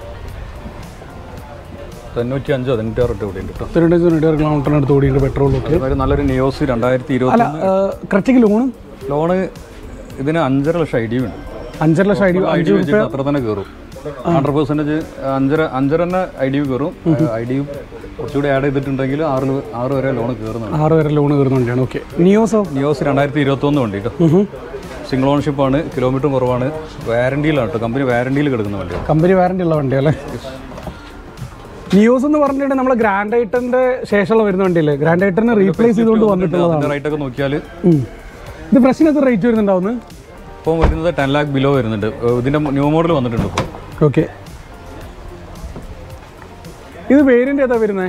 തൊണ്ണൂറ്റി അഞ്ചോ തൊണ്ണൂറ്റാറ് ഇട്ട് കൂടി ഉണ്ട് കേട്ടോ തിരുവനന്തപുരം തൊണ്ണൂറ്റാറ് കിലോമീറ്ററിന് അടുത്ത് ഓടിയുണ്ട് പെട്രോളൊക്കെ അതായത് നല്ലൊരു നിയോസ് രണ്ടായിരത്തി ഇരുപത്തി അല്ല ക്രറ്റയ്ക്ക് ലോണ് ലോണ് ഇതിന് അഞ്ചര ലക്ഷം ഐ ഡി ഉണ്ട് അഞ്ചര ലക്ഷം ഐ ഡി ഐ ഡി വെച്ചിട്ട് അത്ര തന്നെ കയറും ഹൺഡ്രഡ് പെർസെൻറ്റേജ് അഞ്ചര അഞ്ചര തന്നെ ഐ ഡി കയറും ഐ ഡി കുറച്ചുകൂടി ആഡ് ചെയ്തിട്ടുണ്ടെങ്കിൽ ആറ് ല- ആറ് വരെ ലോൺ കയറുന്നുണ്ട് ആറ് വരെ ലോൺ കയറുന്ന വണ്ടിയാണ് ഓക്കെ നിയോസോ നിയോസ് രണ്ടായിരത്തി ഇരുപത്തൊന്ന് വണ്ടി കേട്ടോ സിംഗിൾ ഓൺഷിപ്പ് ആണ് കിലോമീറ്റർ കുറവാണ് വാരണ്ടിയിലാണ് കേട്ടോ കമ്പനി വാരണ്ടിയിൽ കിടക്കുന്ന വണ്ടിയാണ് കമ്പനി വാറണ്ടി ഉള്ള വണ്ടിയല്ലേ നിയോസ് എന്ന് പറഞ്ഞിട്ടുണ്ടെങ്കിൽ നമ്മളെ ഗ്രാൻഡ് ഐറ്റന്റെ ശേഷമുള്ള വരുന്ന വണ്ടിയല്ലേ ഗ്രാൻഡ് ഐറ്റനെ റീപ്ലേസ് ചെയ്തുകൊണ്ട് വന്നിട്ടുള്ളതാണ് അതിൻ്റെ റേറ്റൊക്കെ നോക്കിയാൽ ഉം. ഇത് ഫ്രഷിന് എത്ര റേറ്റ് വരുന്നുണ്ടാവുന്നു ഇപ്പോൾ വരുന്നത് ടെൻ ലാക്ക് ബിലോ വരുന്നുണ്ട് ഏഹ് ഇതിൻ്റെ ന്യൂ മോഡൽ വന്നിട്ടുണ്ട് ഇപ്പോൾ ഓക്കെ ഇത് വേരിയന്റ് ഏതാ വരുന്നത്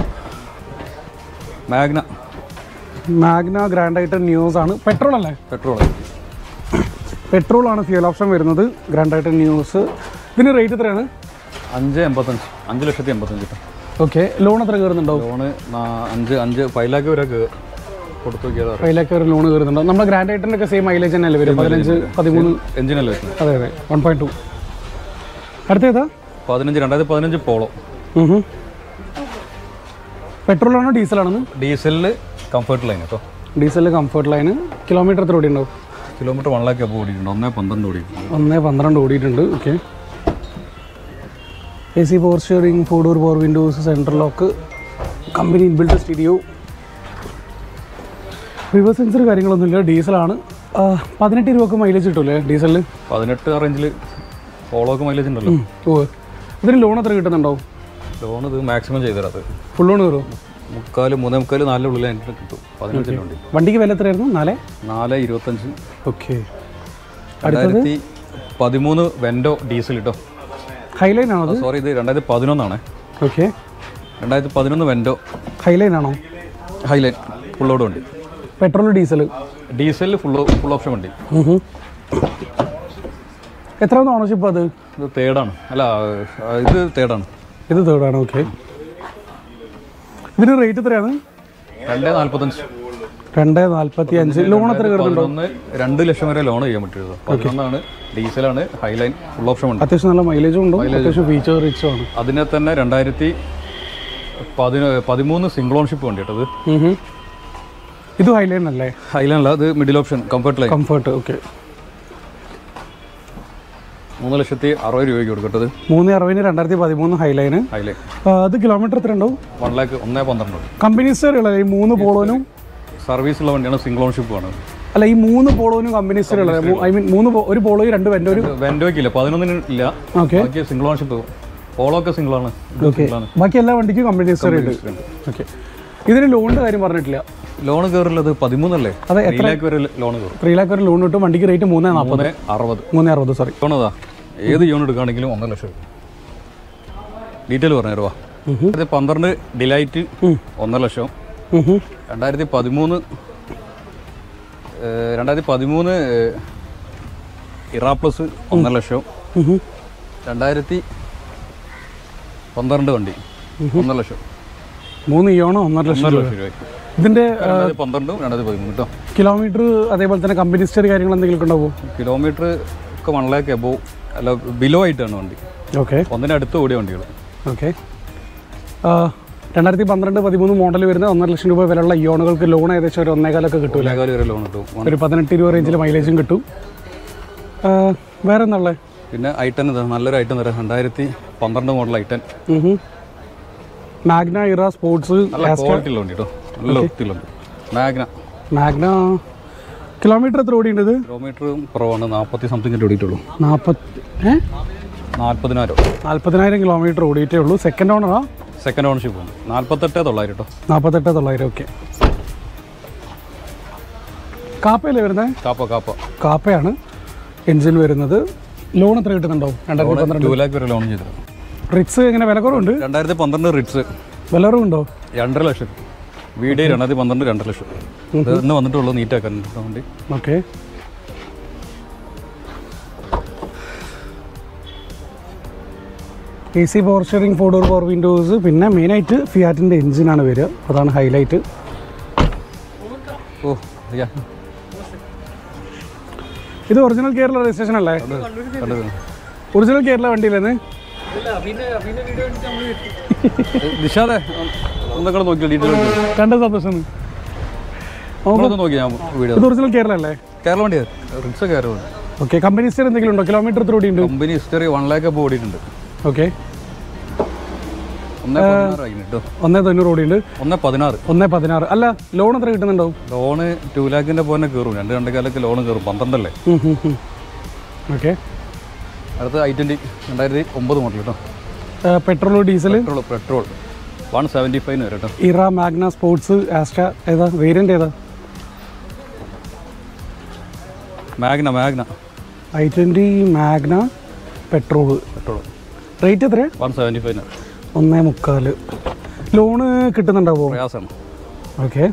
Magna Magna Grand i ten Nios ആണ് പെട്രോൾ അല്ലേ പെട്രോൾ പെട്രോൾ ആണ് ഫ്യൂൽ ഓപ്ഷൻ വരുന്നത് ഗ്രാൻഡ് ഐറ്റൻ ന്യൂസ് ഇതിന് റേറ്റ് എത്രയാണ് അഞ്ച് എൺപത്തഞ്ച് അഞ്ച് ലക്ഷത്തി എൺപത്തഞ്ച് കേട്ടോ ഓക്കെ ലോൺ എത്ര കയറുന്നുണ്ടാവും ലോണ് നാ- അഞ്ച് അഞ്ച് ഫൈവ് ലാക്ക് വരെ കേ- കൊടുത്തു നോക്കിയാൽ അതിലേക്ക് ഒരു ലോൺ കയറുന്നുണ്ടാവും നമ്മുടെ ഗ്രാൻഡ് ഐറ്റൻ്റെ ഒക്കെ സെയിം മൈലേജ് തന്നെയല്ലേ വരും പതിനഞ്ച് പതിമൂന്ന് എഞ്ചിനല്ലേ വരുന്നത് അതെ അതെ വൺ പോയിന്റ് ടു അടുത്തേതാ പതിനഞ്ച് രണ്ടായിരത്തി പതിനഞ്ച് പോളോ പെട്രോളാണോ ഡീസലാണെന്ന് ഡീസലിൽ കംഫർട്ട് ലൈൻ കേട്ടോ ഡീസലിൽ കംഫർട്ട് ലൈന് കിലോമീറ്റർ എത്ര ഓടിയുണ്ടാവും കിലോമീറ്റർ വൺ ലാക്ക് അപ്പോൾ ഓടിയിട്ടുണ്ട് ഒന്നേ പന്ത്രണ്ട് ഓടിയിട്ടുണ്ട് ഒന്ന് പന്ത്രണ്ട് ഓടിയിട്ടുണ്ട് okay A C power steering four door power windows central lock company inbuilt studio reverse sensor കാര്യങ്ങളൊന്നുമില്ല ഡീസലാണ് ആ, പതിനെട്ട് രൂപക്ക് മൈലേജ് കിട്ടൂലേ ഡീസലിൽ പതിനെട്ട് റേഞ്ചിൽ പോളോക്ക് മൈലേജ് ഉണ്ടല്ലോ ഓ ഇതിന് ലോൺ എത്ര കിട്ടുന്നുണ്ടാവും ലോൺ ഇത് മാക്സിമം ചെയ്തുതരാം അത് ഫുൾ ലോൺ കയറും മുക്കാല് മൂന്നേ മുക്കാല് നാലിൻ്റെ ഉള്ളിൽ എനിക്ക് കിട്ടും പതിനഞ്ചിൻ്റെ വണ്ടി വണ്ടിക്ക് വില എത്രയായിരുന്നു നാല് നാല് ഇരുപത്തഞ്ച് ഓക്കെ രണ്ടായിരത്തി പതിമൂന്ന് വെൻഡോ ഡീസൽ കേട്ടോ ഹൈലൈൻ ആണോ അത് സോറി ഇത് രണ്ടായിരത്തി പതിനൊന്നാണ് ഓക്കെ രണ്ടായിരത്തി പതിനൊന്ന് വെൻഡോ ഹൈലൈൻ ആണോ ഹൈലൈൻ ഫുള്ളോട് വണ്ടി പെട്രോൾ ഡീസൽ ഡീസലിൽ ഫുൾ ഫുൾ ഓപ്ഷൻ വണ്ടി എത്ര ഓണർഷിപ്പ് അത് ഇത് തേർഡാണ് അല്ല ആ, ഇത് തേർഡാണ് ഇത് തേർഡാണ് ഓക്കെ ഇതിന് റേറ്റ് എത്രയാണ് രണ്ട് നാൽപ്പത്തഞ്ച് രണ്ട് നാൽപ്പത്തി അഞ്ച് ലോൺ എത്ര കിടക്കുന്നുണ്ടോ പതിനൊന്ന് രണ്ട് ലക്ഷം വരെ ലോൺ ചെയ്യാൻ പറ്റുന്നത് പതിനൊന്നാണ് ഡീസലാണ് ഹൈലൈൻ ഫുൾ ഓപ്ഷൻ വണ്ടി അത്യാവശ്യം നല്ല മൈലേജും ഉണ്ടോ അത്യാവശ്യം ഫീച്ചർ റിച്ചും ആണ് അതിനെ തന്നെ രണ്ടായിരത്തി പതിന പതിമൂന്ന് സിംഗിൾ ഓൺഷിപ്പ് വണ്ടി കേട്ടത് ഉം ഹും. ഇത് ഹൈലൈൻ അല്ലേ ഹൈലൈൻ അല്ല അത് middle option comfort line comfort okay മൂന്ന് ലക്ഷത്തി അറുപത് രൂപയ്ക്ക് കൊടുക്കട്ടത് മൂന്ന് അറുപതിന് രണ്ടായിരത്തി പതിമൂന്ന് ഹൈലൈന് ഹൈലൈൻ അത് കിലോമീറ്റർ എത്ര ഉണ്ടാവും വൺ ലാക്ക് ഒന്നേ പന്ത്രണ്ട് കമ്പനീസുകളുള്ള ഈ മൂന്ന് പോളോനും സർവീസ് ഉള്ള വണ്ടിയാണ് സിംഗിൾ ഓൺഷിപ്പ് ആണ് അല്ല ഈ മൂന്ന് പോളോനും കമ്പനീസുകളുള്ളത് ഐ മീൻ മൂന്ന് പോ- ഒരു പോളോയും രണ്ട് വെൻ്റെ ഒരു വെൻഡോയ്ക്ക് ഇല്ല പതിനൊന്നിന് ഇല്ല ഓക്കെ ബാക്കി സിംഗിൾ ഓൺഷിപ്പ് പോളോ ഒക്കെ സിംഗിൾ ആണ് ഇത് ഓക്കെ single ആണ് ബാക്കി എല്ലാ വണ്ടിക്കും കമ്പനീസുകൾ ഉണ്ട് ഓക്കെ ഇതിന് ലോണിൻ്റെ കാര്യം പറഞ്ഞിട്ടില്ല ലോൺ കയറുള്ളത് പതിമൂന്നല്ലേ അതെ ത്രീ ലാക്ക് വരെ ലോൺ കയറും ത്രീ ലാക്ക് വരെ ലോൺ കിട്ടും വണ്ടിക്ക് റേറ്റ് മൂന്ന് നാൽപ്പത് മൂന്ന് അറുപത് മൂന്ന് അറുപത് സോറി ലോണതാ ഏത് യൂൺ എടുക്കുകയാണെങ്കിലും ഒന്നര ലക്ഷം ഡീറ്റെയിൽ പറഞ്ഞു തരുവാ ഇത് പന്ത്രണ്ട് ഡിലൈറ്റ് ഒന്നര ലക്ഷം രണ്ടായിരത്തി പതിമൂന്ന് ഏഹ്, രണ്ടായിരത്തി പതിമൂന്ന് ഏഹ്, ഇറാ പ്ലസ് ഒന്നര ലക്ഷം രണ്ടായിരത്തി പന്ത്രണ്ട് വണ്ടി ഒന്നര ലക്ഷം മൂന്ന് ഇയോണോ ഒന്നര ലക്ഷം ഒന്നര രൂപ ലക്ഷം രൂപയ്ക്ക് ഇതിൻ്റെ രണ്ടായിരത്തി പന്ത്രണ്ടും രണ്ടായിരത്തി പതിമൂന്ന് കേട്ടോ കിലോമീറ്റർ അതേപോലെ തന്നെ കമ്പനി ഹിസ്റ്ററി കാര്യങ്ങൾ എന്തെങ്കിലും ഉണ്ടാവോ കിലോമീറ്റർ ഒക്കെ വൺ ലാക്ക് എബോ അല്ല ബിലോ ആയിട്ടാണ് വണ്ടി ഓക്കെ ഒന്നിനടുത്ത് ഓടിയ വണ്ടികൾ ഓക്കെ രണ്ടായിരത്തി പന്ത്രണ്ട് പതിമൂന്ന് മോഡൽ വരുന്ന ഒന്നര ലക്ഷം രൂപ വിലയുള്ള ഇയോണുകൾക്ക് ലോൺ ഏകദേശം ഒരു ഒന്നേകാലൊക്കെ കിട്ടൂല ഒന്നേകാല് വരെ ലോൺ കിട്ടും ഒരു പതിനെട്ട് ഇരുപത് റേഞ്ചിൽ മൈലേജും കിട്ടും ആ, വേറെ എന്താ പിന്നെ ഐറ്റൻ ഇതാ നല്ലൊരു ഐറ്റം തരാം രണ്ടായിരത്തി പന്ത്രണ്ട് model i ten Magna Era sports നല്ല ക്വാളിറ്റി ഉള്ള വണ്ടി കേട്ടോ നല്ല വൃത്തിയിലുണ്ട് മാഗ്ന മാഗ്ന കിലോമീറ്റർ എത്ര ഓടിയുണ്ട് ഇത് കിലോമീറ്ററും കുറവാണ് നാൽപ്പത്തി സംതിങ് ഓടിയിട്ടുള്ളൂ നാൽപ്പത്തി ഏ നാൽപ്പതിനായിരം നാൽപ്പതിനായിരം കിലോമീറ്റർ ഓടിയിട്ടേ ഉള്ളൂ സെക്കൻഡ് ഓണറാ സെക്കൻഡ് ഓണർഷിപ്പ് ഉണ്ട് നാൽപ്പത്തെട്ട് തൊള്ളായിരം കേട്ടോ നാൽപ്പത്തെട്ട് തൊള്ളായിരം ഓക്കെ കാപ്പയല്ലേ വരുന്നത് കാപ്പ കാപ്പ കാപ്പയാണ് എൻജിൻ വരുന്നത് ലോൺ എത്ര കിട്ടുന്നുണ്ടോ രണ്ടായിരത്തി പന്ത്രണ്ട് ടു ലാക്ക് വരെ ലോൺ ചെയ്തിട്ടുണ്ട് റിക്സ് എങ്ങനെ വില കുറവുണ്ട് രണ്ടായിരത്തി പന്ത്രണ്ട് റിറ്റ്സ് വില കുറവുണ്ടോ രണ്ടര ലക്ഷം വീഡിയോ രണ്ടായിരത്തി പന്ത്രണ്ട് രണ്ടര ലക്ഷം ഇത് ഇന്ന് വന്നിട്ടുള്ളൂ നീറ്റാക്കാൻ വണ്ടി okay A C power steering four door power windows പിന്നെ മെയിനായിട്ട് ഫിയാറ്റിൻ്റെ എൻജിനാണ് വരിക അതാണ് ഹൈലൈറ്റ് ഓ യാ ഇത് ഒറിജിനൽ കേരള രജിസ്ട്രേഷൻ അല്ലേ കണ്ടത് ഒറിജിനൽ കേരള വണ്ടിയില്ലെന്ന് നിഷാദേ ഒന്നൊക്കെ നോക്കിയോ ഡീറ്റെയിൽ കണ്ട സന്തോഷം നമ്മളൊന്ന് നോക്കി ഞാൻ വീഡിയോ ഇത് ഒറിജിനൽ കേരള അല്ലേ കേരള വണ്ടിയാ റിക്സ് കേരള വണ്ടി ഓക്കെ കമ്പനി സ്റ്റർ എന്തെങ്കിലും ഉണ്ടോ കിലോമീറ്റർ എത്ര ഓടിയുണ്ട് കമ്പനി ഹിസ്റ്ററി വൺ ലാക്ക് അപ്പോൾ ഓടിയിട്ടുണ്ട് ഓക്കെ ഒന്നേ പതിനാറ് ആയി കേട്ടോ ഒന്നേ തൊണ്ണൂറ് ഓടിയുണ്ട് ഒന്നേ പതിനാറ് ഒന്നേ പതിനാറ് അല്ല ലോൺ എത്ര കിട്ടുന്നുണ്ടോ ലോണ് ടു ലാക്കിൻ്റെ പോലെ കയറും രണ്ട് രണ്ട് കാലൊക്കെ ലോൺ കയറും പന്ത്രണ്ടല്ലേ ഓക്കെ അടുത്ത ഐ ട്വൻറ്റി രണ്ടായിരത്തി ഒമ്പത് മോഡൽ കേട്ടോ petrol diesel petrol petrol one seventy ഫൈവിന് വരും കേട്ടോ ഇറ മാഗ്ന സ്പോർട്സ് ആസ്ട്ര ഏതാ വേരിയൻ്റ് ഏതാ Magna Magna i twenty Magna petrol petrol rate എത്ര വൺ സെവൻറ്റി ഫൈവിന് ഒന്നേ മുക്കാല് ലോണ് കിട്ടുന്നുണ്ടാവോ പ്രയാസമാണ് ഓക്കെ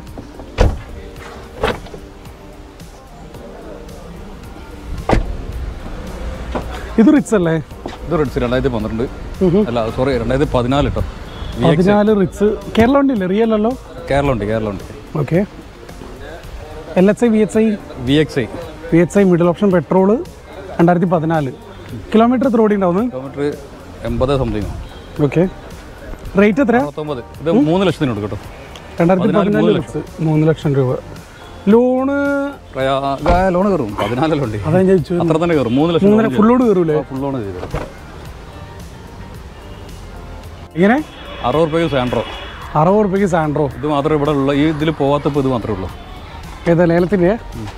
ഇത് റിച്ച് അല്ലേ ഇത് റെഡ്സ് രണ്ടായിരത്തി പന്ത്രണ്ട് അല്ല സോറി രണ്ടായിരത്തി പതിനാല് കേട്ടോ വി എക്സ് പതിനാല് റിച്ച് കേരള വണ്ടി അല്ലേ റിയൽ അല്ലോ കേരള ഉണ്ട് കേരള ഉണ്ട് okay L H I V H I V X I V H I middle option petrol രണ്ടായിരത്തി പതിനാല് കിലോമീറ്റർ എത്ര ഓടി ഉണ്ടാവുന്നു കിലോമീറ്റർ എൺപത് സംതിങ് ഓക്കെ റേറ്റ് എത്ര അറുപത്തൊമ്പത് ഇത് മൂന്ന് ലക്ഷത്തിന് കൊടുക്കും കേട്ടോ രണ്ടായിരത്തി പതിനാല് പതിനാല് റിച്ച് മൂന്ന് ലക്ഷം രൂപ ലോണ് പ്രയാ ലോൺ കയറും പതിനാലല്ലോ ഉണ്ട് അതാ ഞാൻ ചോദിച്ചു അത്ര തന്നെ കയറും മൂന്ന് ലക്ഷം മൂന്നര ഫുള്ളോട് കയറൂലേ ഫുൾ ലോൺ ചെയ്തത് ഇങ്ങനെ അറുപത് റുപ്യക്ക് സാൻഡ്രോ അറുപത് റുപ്യക്ക് സാൻഡ്രോ ഇത് മാത്രമേ ഇവിടെ ഉള്ളൂ ഈ ഇതിൽ പോകാത്തപ്പോൾ ഇത് മാത്രമേ ഉള്ളൂ ഏതാ ലേലത്തിൻ്റെ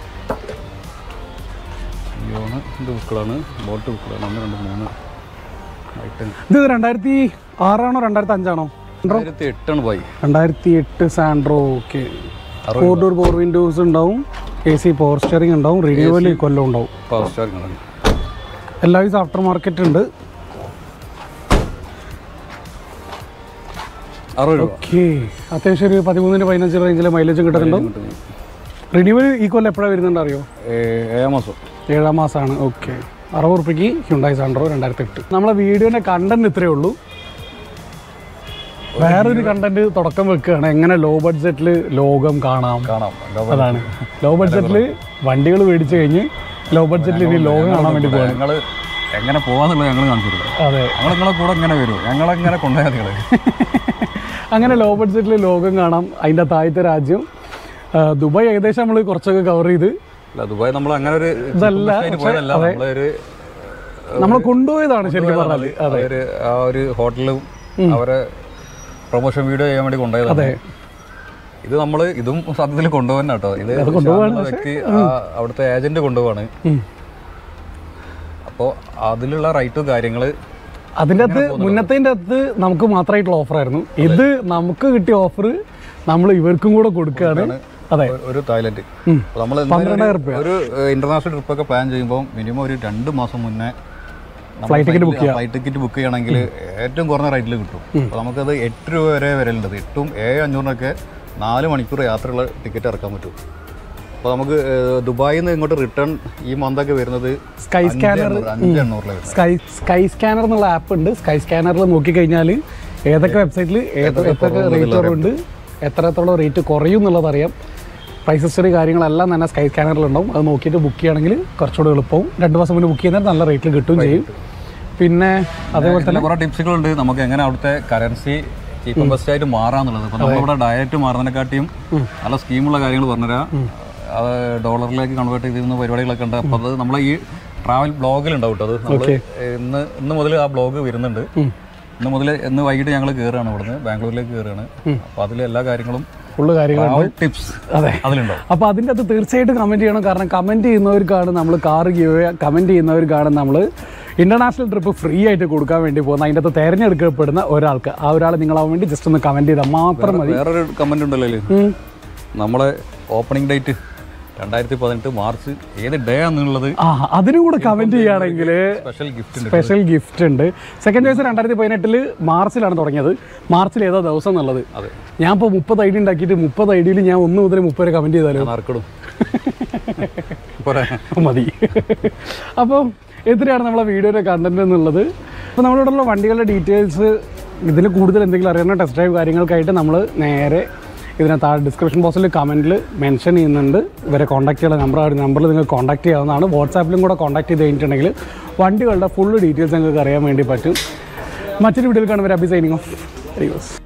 ലോണ് ഇത് ബുക്കുകളാണ് ബോട്ട് ബുക്കുകളാണ് ഒന്ന് രണ്ട് മൂന്ന് ഐറ്റം ഇത് രണ്ടായിരത്തി ആറാണോ രണ്ടായിരത്തി അഞ്ചാണോ രണ്ടായിരത്തി എട്ടാണ് പോയി രണ്ടായിരത്തി എട്ട് Santro okay four door power windows ഉണ്ടാവും എ സി പവർ സ്റ്റിയറിംഗ് ഉണ്ടാവും റിന്യൂവൽ കൊല്ലം ഉണ്ടാവും പവർ സ്റ്റാറിംഗ് എല്ലാ വൈസ് ആഫ്റ്റർ മാർക്കറ്റ് ഉണ്ട് അറുപത് രൂപ ഓക്കെ അത്യാവശ്യം ഒരു പതിമൂന്നിന് പതിനഞ്ച് റേഞ്ചിൽ മൈലേജും കിട്ടുന്നുണ്ടോ റിന്യൂവൽ ഈ കൊല്ലം എപ്പോഴാണ് വരുന്നുണ്ട് അറിയോ ഏ- ഏഴാം മാസം ഏഴാം മാസമാണ് ഓക്കെ അറുപത് റുപ്യക്ക് ഹ്യുണ്ടായി സാൻഡ്രോ രണ്ടായിരത്തി എട്ട് നമ്മളെ വീഡിയോൻ്റെ കണ്ടന്റ് ഇത്രയേ ഉള്ളൂ വേറൊരു കണ്ടന്റ് തുടക്കം വെക്കുകയാണ് എങ്ങനെ ലോ ബഡ്ജറ്റിൽ ലോകം കാണാം കാണാം അതാണ് ലോ ബഡ്ജറ്റിൽ വണ്ടികൾ മേടിച്ചു കഴിഞ്ഞ് ലോ ബഡ്ജറ്റിൽ ഇനി ലോകം കാണാൻ വേണ്ടി പോകണം ഞങ്ങൾ എങ്ങനെ പോവാന്നുള്ളത് ഞങ്ങൾ കാണിച്ചു കൊടുക്കാം അതെ ഞങ്ങൾ നിങ്ങളെ കൂടെ ഇങ്ങനെ വരും ഞങ്ങളെങ്ങനെ കൊണ്ടുപോയാൽ നിങ്ങൾ അങ്ങനെ ലോ ബഡ്ജറ്റിൽ ലോകം കാണാം അതിൻ്റെ താഴത്തെ രാജ്യം ആ, ദുബായ് ഏകദേശം നമ്മൾ കുറച്ചൊക്കെ കവർ ചെയ്ത് അല്ല ദുബായ് നമ്മൾ അങ്ങനെ ഒരു ഇതല്ല, superstate പോയതല്ല നമ്മളൊരു നമ്മൾ കൊണ്ടുപോയതാണ് ശരിക്കും പറഞ്ഞാൽ അതെ ഒരു ആ ഒരു ഹോട്ടലും അവരെ പ്രൊമോഷൻ വീഡിയോ ചെയ്യാൻ വേണ്ടി കൊണ്ടുപോയതാണ് അതെ ഇത് നമ്മൾ ഇതും സത്യത്തിൽ കൊണ്ടുപോകാൻ കേട്ടോ ഇത് കൊണ്ടുപോകാൻ ഷാൻ എന്ന വ്യക്തി ആ അവിടുത്തെ ഏജന്റ് കൊണ്ടുപോവാണ് ഉം. അപ്പോൾ അതിലുള്ള റൈറ്റും കാര്യങ്ങൾ അതിൻ്റെ അകത്ത് മുന്നത്തേൻ്റെ അകത്ത് നമുക്ക് മാത്രമായിട്ടുള്ള ഓഫറായിരുന്നു ഇത് നമുക്ക് കിട്ടിയ ഓഫർ നമ്മൾ ഇവർക്കും കൂടെ കൊടുക്കുകയാണ് അതെ ഒരു തായ്ലൻഡ് ഉം. നമ്മൾ പന്ത്രണ്ടായിരം റുപ്യ ഒരു ഇന്റർനാഷണൽ ട്രിപ്പ് ഒക്കെ പ്ലാൻ ചെയ്യുമ്പോൾ മിനിമം ഒരു രണ്ട് മാസം മുന്നേ Flight ticket book ചെയ്യാം. ഫ്ലൈറ്റ് ടിക്കറ്റ് ബുക്ക് ചെയ്യണമെങ്കിൽ ഏറ്റവും കുറഞ്ഞ റേറ്റിൽ കിട്ടും അപ്പോൾ നമുക്കത് എട്ട് രൂപ വരെ വരലുണ്ട് എട്ടും ഏഴ് അഞ്ഞൂറിനൊക്കെ നാല് മണിക്കൂർ യാത്രയുള്ള ടിക്കറ്റ് ഇറക്കാൻ പറ്റും അപ്പോൾ നമുക്ക് ഏഹ്, ദുബായിൽ നിന്ന് ഇങ്ങോട്ട് റിട്ടേൺ ഈ മന്തൊക്കെ വരുന്നത് സ്കൈ അഞ്ച് സ്കാനർ എണ്ണൂറ്, അഞ്ച് എണ്ണൂറിലാണ് വരുന്നത് സ്കൈ സ്കൈ സ്കാനർ എന്നുള്ള ആപ്പ് ഉണ്ട് സ്കൈ സ്കാനറിൽ നോക്കിക്കഴിഞ്ഞാൽ ഏതൊക്കെ വെബ്സൈറ്റിൽ ഏതൊക്കെ റേറ്റ് കുറവുണ്ട് എത്രത്തോളം റേറ്റ് കുറയും എന്നുള്ളത് അറിയാം പ്രൈസ് ഹിസ്റ്ററി കാര്യങ്ങളെല്ലാം തന്നെ സ്കൈ സ്കാനറിലുണ്ടാവും അത് നോക്കിയിട്ട് ബുക്ക് ചെയ്യുകയാണെങ്കിൽ കുറച്ചുകൂടെ എളുപ്പവും രണ്ട് മാസം മുന്നേ ബുക്ക് ചെയ്യുന്നത് നല്ല റേറ്റിൽ കിട്ടുകയും ചെയ്യും പിന്നെ അതേപോലെ പിന്നെ കുറേ ടിപ്സുകളുണ്ട് നമുക്ക് എങ്ങനെ അവിടുത്തെ കറൻസി ചീപ്പ് ആൻഡ് ബെസ്റ്റ് ആയിട്ട് മാറാന്നുള്ളത് അപ്പോൾ നമ്മളിവിടെ ഡയറക്റ്റ് മാറുന്നതിനെക്കാട്ടിയും നല്ല സ്കീമുള്ള കാര്യങ്ങൾ പറഞ്ഞുതരാം അത് ഡോളറിലേക്ക് കൺവേർട്ട് ചെയ്തിരുന്ന പരിപാടികളൊക്കെ ഉണ്ട് അപ്പോൾ അത് നമ്മളെ ഈ ട്രാവൽ ബ്ലോഗിൽ ഉണ്ടാവും കേട്ടോ അത് നമ്മൾ ഇന്ന് ഇന്ന് മുതൽ ആ ബ്ലോഗ് വരുന്നുണ്ട് ഇന്ന് മുതൽ ഇന്ന് വൈകിട്ട് ഞങ്ങൾ കയറുകയാണ് ഇവിടുന്ന് ബാംഗ്ലൂരിലേക്ക് കയറുകയാണ് അപ്പോൾ അതിൽ എല്ലാ കാര്യങ്ങളും ഫുള്ള് കാര്യങ്ങൾ ട്രാവൽ ടിപ്സ് അതെ അതിലുണ്ടാവും അപ്പോൾ അതിൻ്റെ അകത്ത് തീർച്ചയായിട്ടും കമൻറ്റ് ചെയ്യണം കാരണം കമൻറ്റ് ചെയ്യുന്നവർക്കാണ് നമ്മൾ കാർ ഗിവ് കമൻറ്റ് ചെയ്യുന്നവർക്കാണ് നമ്മൾ ഇൻ്റർനാഷണൽ ട്രിപ്പ് ഫ്രീ ആയിട്ട് കൊടുക്കാൻ വേണ്ടി പോകുന്നത് അതിൻ്റെ അകത്ത് തിരഞ്ഞെടുക്കപ്പെടുന്ന ഒരാൾക്ക് ആ ഒരാൾ നിങ്ങളാവാൻ വേണ്ടി ജസ്റ്റ് ഒന്ന് കമൻറ്റ് ചെയ്താൽ മാത്രം മതി വേറൊരു കമന്റ് ഉണ്ടല്ലോ ഇതില്. ഉം. നമ്മളെ ഓപ്പണിംഗ് ഡേറ്റ് രണ്ടായിരത്തി പതിനെട്ട് മാർച്ച് ഏത് ഡേ ആണെന്നുള്ളത് ആ അതിനും കൂടെ കമൻറ്റ് ചെയ്യുകയാണെങ്കിൽ സ്പെഷ്യൽ ഗിഫ്റ്റ് ഉണ്ട് സ്പെഷ്യൽ ഗിഫ്റ്റ് ഉണ്ട് സെക്കൻഡ് ചോയ്സ് രണ്ടായിരത്തി പതിനെട്ടിൽ മാർച്ചിലാണ് തുടങ്ങിയത് മാർച്ചിൽ ഏതാ ദിവസം എന്നുള്ളത് അതെ ഞാൻ ഇപ്പോൾ മുപ്പത് ഐ ഡി ഉണ്ടാക്കിയിട്ട് മുപ്പത് ഐ ഡിയിൽ ഞാൻ ഒന്ന് മുതൽ മുപ്പത് വരെ കമൻറ്റ് ചെയ്താലോ ഞാൻ നറുക്കിടും പോരെ മതി അപ്പോൾ എത്രയാണ് നമ്മളെ വീഡിയോയുടെ കണ്ടന്റ് എന്നുള്ളത് അപ്പോൾ നമ്മളിവിടെയുള്ള വണ്ടികളുടെ ഡീറ്റെയിൽസ് ഇതിൽ കൂടുതൽ എന്തെങ്കിലും അറിയണ ടെസ്റ്റ് ഡ്രൈവ് കാര്യങ്ങൾക്കായിട്ട് നമ്മൾ നേരെ ഇതിനെ താഴെ ഡിസ്ക്രിപ്ഷൻ ബോക്സിൽ കമൻറ്റിൽ മെൻഷൻ ചെയ്യുന്നുണ്ട് ഇവരെ കോൺടാക്ട് ചെയ്യാനുള്ള നമ്പർ ആ ഒരു നമ്പറിൽ നിങ്ങൾക്ക് കോൺടാക്ട് ചെയ്യാവുന്നതാണ് വാട്സാപ്പിലും കൂടെ കോൺടാക്ട് ചെയ്ത് കഴിഞ്ഞിട്ടുണ്ടെങ്കിൽ വണ്ടികളുടെ ഫുൾ ഡീറ്റെയിൽസ് നിങ്ങൾക്ക് അറിയാൻ വേണ്ടി പറ്റും മറ്റൊരു വീഡിയോയിൽ കാണുമ്പോൾ അഭി സൈനിങ് ഓഫ്